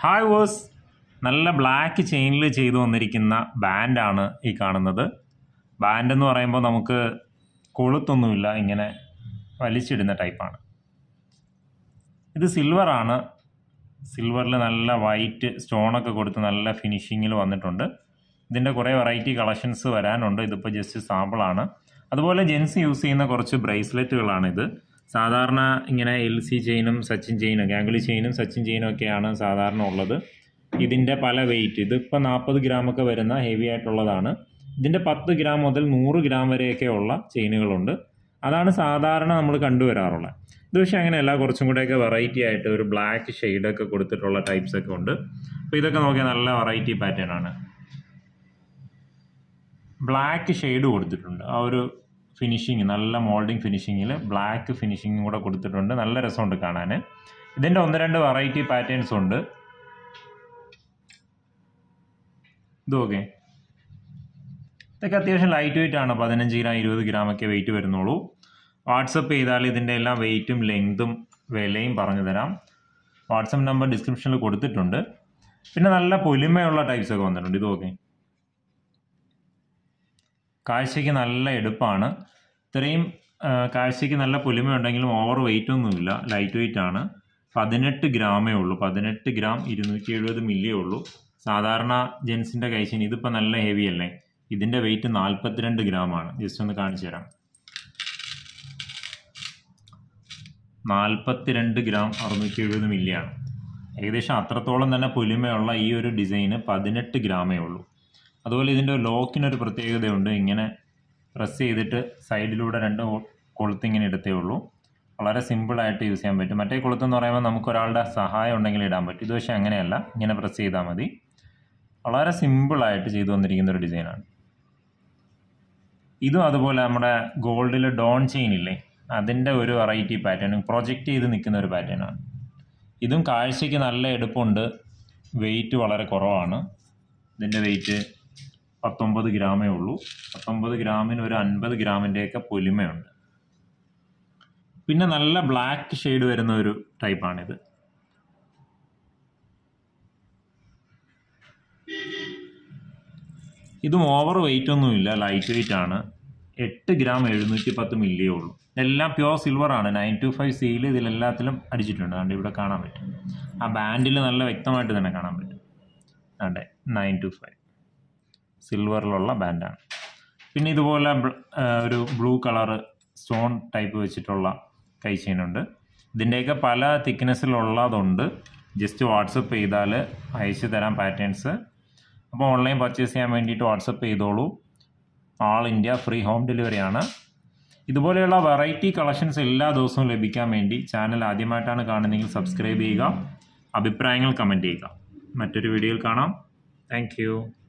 hi viewers നല്ല black ചെയിനിൽ ചെയ്തു വന്നിരിക്കുന്ന ബാൻഡാണ് ഈ കാണുന്നത് ബാൻഡ് എന്ന് പറയുമ്പോൾ നമുക്ക് കൊളുത്തൊന്നുമില്ല ഇങ്ങനെ വലിച്ചിടുന്ന ടൈപ്പാണ് ഇത് സിൽവറാണ് സിൽവറിൽ നല്ല വൈറ്റ് സ്റ്റോണൊക്കെ കൊടുത്ത് നല്ല ഫിനിഷിങ്ങിൽ വന്നിട്ടുണ്ട് ഇതിൻ്റെ കുറേ വെറൈറ്റി കളക്ഷൻസ് വരാനുണ്ട് ഇതിപ്പോൾ ജസ്റ്റ് സാമ്പിളാണ് അതുപോലെ ജെൻസ് യൂസ് ചെയ്യുന്ന കുറച്ച് ബ്രേസ്ലെറ്റുകളാണിത് സാധാരണ ഇങ്ങനെ എൽ സി ചെയിനും സച്ചിൻ ചെയിനും ഗാംഗുലി ചെയിനും സച്ചിൻ ചെയിനും ഒക്കെയാണ് സാധാരണ ഉള്ളത് ഇതിൻ്റെ പല വെയിറ്റ് ഇതിപ്പോൾ നാൽപ്പത് ഗ്രാമൊക്കെ വരുന്ന ഹെവി ആയിട്ടുള്ളതാണ് ഇതിൻ്റെ പത്ത് ഗ്രാം മുതൽ നൂറ് ഗ്രാം വരെയൊക്കെ ഉള്ള ചെയിനുകളുണ്ട് അതാണ് സാധാരണ നമ്മൾ കണ്ടുവരാറുള്ളത് ഇത് പക്ഷേ അങ്ങനെയല്ല കുറച്ചും കൂടെയൊക്കെ വെറൈറ്റി ആയിട്ട് ഒരു ബ്ലാക്ക് ഷെയ്ഡൊക്കെ കൊടുത്തിട്ടുള്ള ടൈപ്സ് ഒക്കെ ഉണ്ട് അപ്പോൾ ഇതൊക്കെ നോക്കിയാൽ നല്ല വെറൈറ്റി പാറ്റേൺ ആണ് ബ്ലാക്ക് ഷെയ്ഡ് കൊടുത്തിട്ടുണ്ട് ആ ഒരു ഫിനിഷിങ് നല്ല മോൾഡിങ് ഫിനിഷിങ്ങിൽ ബ്ലാക്ക് ഫിനിഷിങ്ങും കൂടെ കൊടുത്തിട്ടുണ്ട് നല്ല രസമുണ്ട് കാണാൻ ഇതിൻ്റെ ഒന്ന് രണ്ട് വെറൈറ്റി പാറ്റേൺസ് ഉണ്ട് ഇത് ഓക്കെ ഇതൊക്കെ അത്യാവശ്യം ലൈറ്റ് വെയിറ്റ് ആണ് പതിനഞ്ച് ഗ്രാം ഇരുപത് ഗ്രാം ഒക്കെ വെയിറ്റ് വരുന്നുള്ളൂ വാട്സപ്പ് ചെയ്താൽ ഇതിൻ്റെ എല്ലാം വെയിറ്റും ലെങ്തും വിലയും പറഞ്ഞു തരാം വാട്സപ്പ് നമ്പർ ഡിസ്ക്രിപ്ഷനിൽ കൊടുത്തിട്ടുണ്ട് പിന്നെ നല്ല പൊലിമയുള്ള ടൈപ്സ് ഒക്കെ വന്നിട്ടുണ്ട് ഇത് ഓക്കെ കാഴ്ചയ്ക്ക് നല്ല എടുപ്പാണ് ഇത്രയും ആ, കാഴ്ചയ്ക്ക് നല്ല പൊലിമയുണ്ടെങ്കിലും ഓവർ വെയിറ്റ് ഒന്നുമില്ല ലൈറ്റ് വെയിറ്റ് ആണ് പതിനെട്ട് ഗ്രാമേ ഉള്ളൂ പതിനെട്ട് ഗ്രാം ഇരുന്നൂറ്റി എഴുപത് മില്ലിയേ ഉള്ളൂ സാധാരണ ജെൻസിൻ്റെ കഴിച്ചിന് ഇതിപ്പോൾ നല്ല ഹെവി അല്ലേ ഇതിൻ്റെ വെയിറ്റ് നാൽപ്പത്തിരണ്ട് ഗ്രാമാണ് ജസ്റ്റ് ഒന്ന് കാണിച്ചു തരാം നാൽപ്പത്തിരണ്ട് ഗ്രാം അറുന്നൂറ്റി എഴുപത് മില്ലിയാണ് ഏകദേശം അത്രത്തോളം തന്നെ പൊലിമയുള്ള ഈ ഒരു ഡിസൈന് പതിനെട്ട് ഗ്രാമേ ഉള്ളൂ അതുപോലെ ഇതിൻ്റെ ലോക്കിനൊരു പ്രത്യേകതയുണ്ട് ഇങ്ങനെ പ്രസ് ചെയ്തിട്ട് സൈഡിലൂടെ രണ്ട് കൊ- കൊളുത്ത് ഇങ്ങനെ എടുത്തേ ഉള്ളൂ വളരെ സിമ്പിളായിട്ട് യൂസ് ചെയ്യാൻ പറ്റും മറ്റേ കൊളുത്തെന്ന് പറയുമ്പോൾ നമുക്ക് ഒരാളുടെ സഹായം ഉണ്ടെങ്കിൽ ഇടാൻ പറ്റും ഇത് പക്ഷേ അങ്ങനെയല്ല ഇങ്ങനെ പ്രസ് ചെയ്താൽ മതി വളരെ സിമ്പിളായിട്ട് ചെയ്തു വന്നിരിക്കുന്ന ഒരു ഡിസൈനാണ് ഇതും അതുപോലെ നമ്മുടെ ഗോൾഡിൽ ഡോൺ ചെയിൻ ഇല്ലേ അതിൻ്റെ ഒരു വെറൈറ്റി പാറ്റേൺ പ്രൊജക്റ്റ് ചെയ്ത് നിൽക്കുന്ന ഒരു പാറ്റേൺ ആണ് ഇതും കാഴ്ചയ്ക്ക് നല്ല എടുപ്പുണ്ട് വെയിറ്റ് വളരെ കുറവാണ് ഇതിൻ്റെ വെയിറ്റ് പത്തൊമ്പത് ഗ്രാമേ ഉള്ളൂ പത്തൊമ്പത് ഗ്രാമിന് ഒരു അൻപത് ഗ്രാമിൻ്റെയൊക്കെ പൊലിമയുണ്ട് പിന്നെ നല്ല ബ്ലാക്ക് ഷെയ്ഡ് വരുന്ന ഒരു ടൈപ്പാണിത് ഇതും ഓവർ വെയിറ്റ് ഒന്നുമില്ല ലൈറ്റ് വെയിറ്റ് ആണ് എട്ട് ഗ്രാം എഴുന്നൂറ്റി പത്ത് മില്ലിയേ ഉള്ളൂ എല്ലാം പ്യുവർ സിൽവർ ആണ് നയൻ ടു ഫൈവ് സീൽ ഇതിലെല്ലാത്തിലും അടിച്ചിട്ടുണ്ട് അതുകൊണ്ട് ഇവിടെ കാണാൻ പറ്റും ആ ബാൻഡിൽ നല്ല വ്യക്തമായിട്ട് തന്നെ കാണാൻ പറ്റും അതെ നയൻ ടു ഫൈവ് സിൽവറിലുള്ള ബാൻഡാണ് പിന്നെ ഇതുപോലെ ബ്ല- ആ, ഒരു ബ്ലൂ കളറ് സ്റ്റോൺ ടൈപ്പ് വെച്ചിട്ടുള്ള കൈ ചെയിനുണ്ട് ഇതിൻ്റെയൊക്കെ പല തിക്നെസ്സിലുള്ളതുണ്ട് ജസ്റ്റ് വാട്സപ്പ് ചെയ്താൽ അയച്ചു തരാം പാറ്റേൺസ് അപ്പോൾ ഓൺലൈൻ പർച്ചേസ് ചെയ്യാൻ വേണ്ടിയിട്ട് വാട്സപ്പ് ചെയ്തോളൂ all India free home delivery ആണ് ഇതുപോലെയുള്ള വെറൈറ്റി കളക്ഷൻസ് എല്ലാ ദിവസവും ലഭിക്കാൻ വേണ്ടി ചാനൽ ആദ്യമായിട്ടാണ് കാണുന്നതെങ്കിൽ സബ്സ്ക്രൈബ് ചെയ്യുക അഭിപ്രായങ്ങൾ കമൻറ്റ് ചെയ്യുക മറ്റൊരു വീഡിയോയിൽ കാണാം താങ്ക്